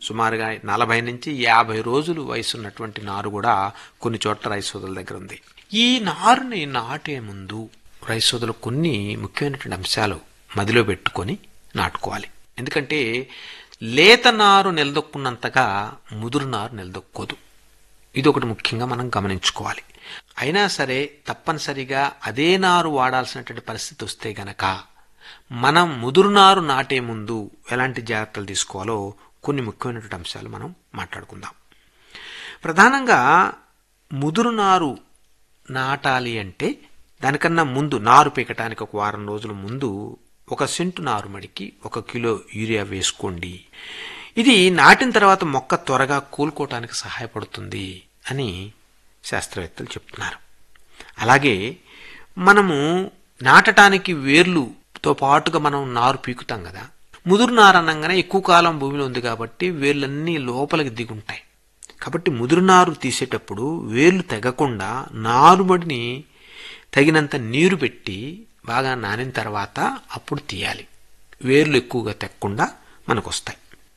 సుమారుగా నలభై నుంచి యాభై రోజులు వయసు ఉన్నటువంటి నారు కూడా కొన్ని చోట్ల రైస్ సోదరుల దగ్గర ఉంది ఈ నారుని నాటే ముందు రైస్ సోదరులు కొన్ని ముఖ్యమైనటువంటి అంశాలు మదిలో పెట్టుకొని నాటుకోవాలి ఎందుకంటే లేత నారు నిలదొక్కున్నంతగా ముదురు నారు నిలదొక్కోదు ఇది ఒకటి ముఖ్యంగా మనం గమనించుకోవాలి అయినా సరే తప్పనిసరిగా అదే నారు వాడాల్సినటువంటి పరిస్థితి వస్తే గనక మనం ముదురు నారు నాటే ముందు ఎలాంటి జాగ్రత్తలు తీసుకోవాలో కొన్ని ముఖ్యమైనటువంటి అంశాలు మనం మాట్లాడుకుందాం ప్రధానంగా ముదురు నారు నాటాలి అంటే దానికన్నా ముందు నారు పీకటానికి ఒక వారం రోజుల ముందు ఒక సెంటు నారుమడికి ఒక కిలో యూరియా వేసుకోండి ఇది నాటిన తర్వాత మొక్క త్వరగా కూలుకోవటానికి సహాయపడుతుంది అని శాస్త్రవేత్తలు చెప్తున్నారు అలాగే మనము నాటటానికి వేర్లుతో పాటుగా మనం నారు పీకుతాం కదా ముదురు నారు అనగానే ఎక్కువ కాలం భూమిలో ఉంది కాబట్టి వేర్లన్నీ లోపలికి దిగుంటాయి కాబట్టి ముదురు నారు తీసేటప్పుడు వేర్లు తెగకుండా నారుమడిని తగినంత నీరు పెట్టి బాగా నానిన తర్వాత అప్పుడు తీయాలి వేర్లు ఎక్కువగా తెక్కకుండా మనకు వస్తాయి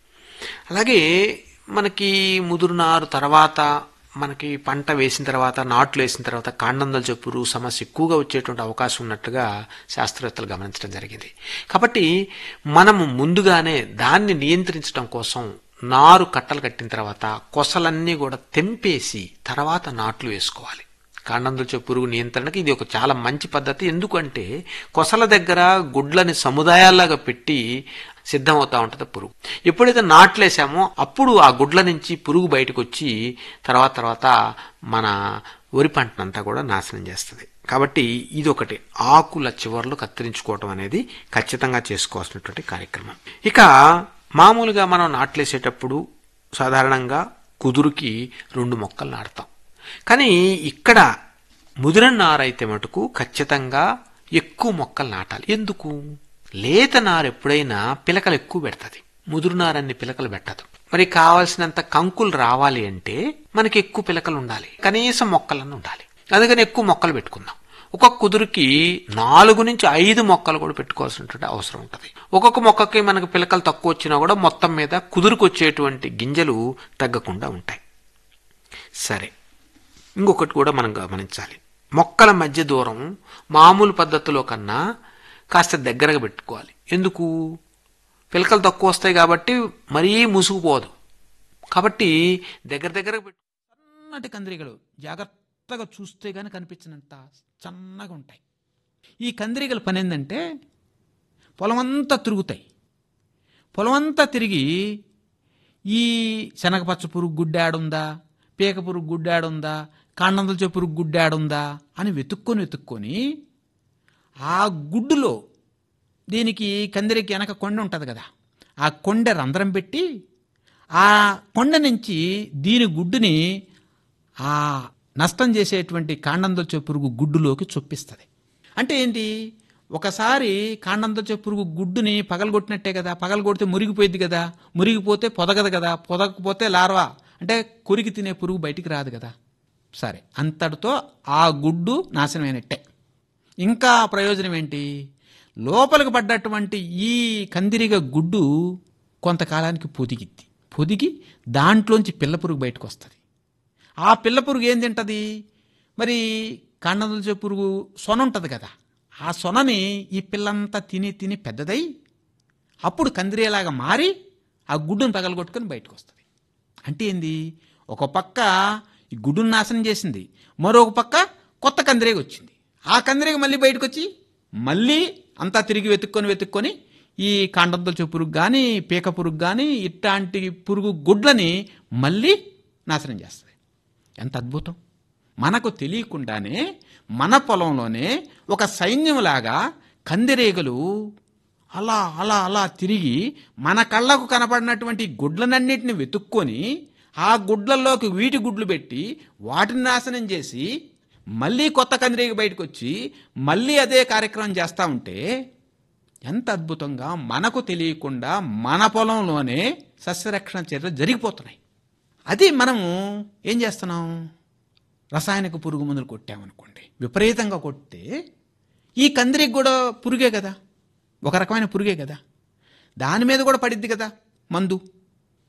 అలాగే మనకి ముదురు నారు తర్వాత మనకి పంట వేసిన తర్వాత నాట్లు వేసిన తర్వాత కాండందల చెప్పురు సమస్య ఎక్కువగా వచ్చేటువంటి అవకాశం ఉన్నట్టుగా శాస్త్రవేత్తలు గమనించడం జరిగింది కాబట్టి మనము ముందుగానే దాన్ని నియంత్రించడం కోసం నారు కట్టలు కట్టిన తర్వాత కొసలన్నీ కూడా తెంపేసి తర్వాత నాట్లు వేసుకోవాలి కాండందుల పురుగు నియంత్రణకి ఇది ఒక చాలా మంచి పద్ధతి ఎందుకంటే కొసల దగ్గర గుడ్లని సముదాయాల్లాగా పెట్టి సిద్ధమవుతా ఉంటుంది పురుగు ఎప్పుడైతే నాట్లేసామో అప్పుడు ఆ గుడ్ల నుంచి పురుగు బయటకు వచ్చి తర్వాత తర్వాత మన వరి పంటనంతా కూడా నాశనం చేస్తుంది కాబట్టి ఇది ఒకటి ఆకుల చివర్లు కత్తిరించుకోవటం అనేది ఖచ్చితంగా చేసుకోవాల్సినటువంటి కార్యక్రమం ఇక మామూలుగా మనం నాట్లేసేటప్పుడు సాధారణంగా కుదురుకి రెండు మొక్కలు నాటుతాం కానీ ఇక్కడ ముదిరిన నారైతే మటుకు ఖచ్చితంగా ఎక్కువ మొక్కలు నాటాలి ఎందుకు లేత నారు ఎప్పుడైనా పిలకలు ఎక్కువ పెడుతుంది ముదురు నారన్ని పిలకలు పెట్టదు మరి కావాల్సినంత కంకులు రావాలి అంటే మనకి ఎక్కువ పిలకలు ఉండాలి కనీసం మొక్కలన్నీ ఉండాలి అందుకని ఎక్కువ మొక్కలు పెట్టుకుందాం ఒక్కొక్క కుదురుకి నాలుగు నుంచి ఐదు మొక్కలు కూడా పెట్టుకోవాల్సినటువంటి అవసరం ఉంటుంది ఒక్కొక్క మొక్కకి మనకు పిలకలు తక్కువ వచ్చినా కూడా మొత్తం మీద కుదురుకు వచ్చేటువంటి గింజలు తగ్గకుండా ఉంటాయి సరే ఇంకొకటి కూడా మనం గమనించాలి మొక్కల మధ్య దూరం మామూలు పద్ధతిలో కన్నా కాస్త దగ్గరగా పెట్టుకోవాలి ఎందుకు పిలకలు తక్కువ వస్తాయి కాబట్టి మరీ ముసుగుపోదు కాబట్టి దగ్గర దగ్గర పెట్టు సన్నటి కందిరీగలు జాగ్రత్తగా చూస్తే కానీ కనిపించినంత సన్నగా ఉంటాయి ఈ కందిరీగల పని ఏంటంటే పొలమంతా తిరుగుతాయి పొలమంతా తిరిగి ఈ శనగపచ్చ పురుగు గుడ్డాడుందా పీక పురుగు గుడ్డాడుందా కాండందల పురుగు గుడ్డాడుందా అని వెతుక్కొని వెతుక్కొని ఆ గుడ్డులో దీనికి కందిరికి వెనక కొండ ఉంటుంది కదా ఆ కొండ రంధ్రం పెట్టి ఆ కొండ నుంచి దీని గుడ్డుని ఆ నష్టం చేసేటువంటి కాండందొచ్చే పురుగు గుడ్డులోకి చొప్పిస్తుంది అంటే ఏంటి ఒకసారి కాండందొచ్చే పురుగు గుడ్డుని పగలగొట్టినట్టే కదా పగలగొడితే మురిగిపోయింది కదా మురిగిపోతే పొదగదు కదా పొదగకపోతే లార్వా అంటే కొరికి తినే పురుగు బయటికి రాదు కదా సరే అంతటితో ఆ గుడ్డు నాశనమైనట్టే ఇంకా ప్రయోజనం ఏంటి లోపలికి పడ్డటువంటి ఈ కందిరిగ గుడ్డు కొంతకాలానికి పొదిగిద్ది పొదిగి దాంట్లోంచి పిల్ల పురుగు బయటకు వస్తుంది ఆ పిల్ల పురుగు ఏం తింటుంది మరి కాండదొలిచే పురుగు సొన ఉంటుంది కదా ఆ సొనని ఈ పిల్లంతా తిని తిని పెద్దదై అప్పుడు కందిరేలాగా మారి ఆ గుడ్డును పగలగొట్టుకొని బయటకు వస్తుంది అంటే ఏంది ఒక పక్క ఈ గుడ్డును నాశనం చేసింది మరొక పక్క కొత్త కందిరేగ వచ్చింది ఆ కందిరేగ మళ్ళీ బయటకు వచ్చి మళ్ళీ అంతా తిరిగి వెతుక్కొని వెతుక్కొని ఈ కాండంతో పురుగు కానీ పీక పురుగు కానీ ఇట్లాంటి పురుగు గుడ్లని మళ్ళీ నాశనం చేస్తుంది ఎంత అద్భుతం మనకు తెలియకుండానే మన పొలంలోనే ఒక సైన్యంలాగా కందిరేగలు అలా అలా అలా తిరిగి మన కళ్ళకు కనపడినటువంటి గుడ్లనన్నిటిని వెతుక్కొని ఆ గుడ్లలోకి వీటి గుడ్లు పెట్టి వాటిని నాశనం చేసి మళ్ళీ కొత్త కందిరీగ బయటకు వచ్చి మళ్ళీ అదే కార్యక్రమం చేస్తూ ఉంటే ఎంత అద్భుతంగా మనకు తెలియకుండా మన పొలంలోనే సస్యరక్షణ చర్యలు జరిగిపోతున్నాయి అది మనము ఏం చేస్తున్నాం రసాయనిక పురుగు మందులు కొట్టామనుకోండి విపరీతంగా కొడితే ఈ కందిరికి కూడా పురుగే కదా ఒక రకమైన పురుగే కదా దాని మీద కూడా పడిద్ది కదా మందు